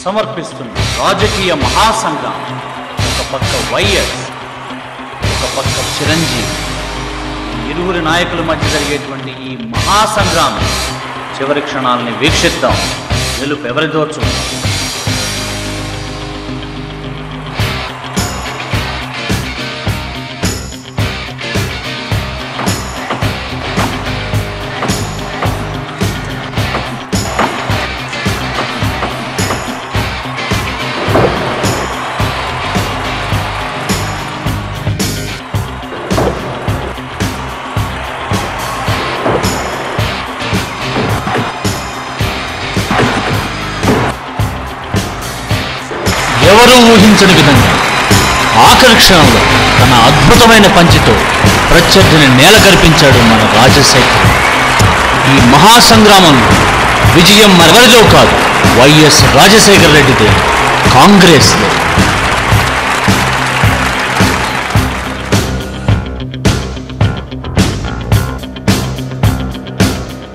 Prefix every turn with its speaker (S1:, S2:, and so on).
S1: సమర్పిస్తున్న రాజకీయ మహాసంఘం ఒక పక్క వైఎస్ ఒక పక్క చిరంజీవి ఈ ఇరువురి నాయకుల మధ్య జరిగేటువంటి ఈ మహాసంగ్రామం చివరి క్షణాలని వీక్షిద్దాం గెలుపు ఎవరిదో చూద్దాం ఎవరూ ఊహించని విధంగా ఆఖరి క్షణంలో తన అద్భుతమైన పంచితో ప్రత్యర్థిని నేల కల్పించాడు మన రాజశేఖర్ ఈ మహాసంగ్రామంలో విజయం మరెవరిదో కాదు వైఎస్ రాజశేఖర రెడ్డిదే కాంగ్రెస్దే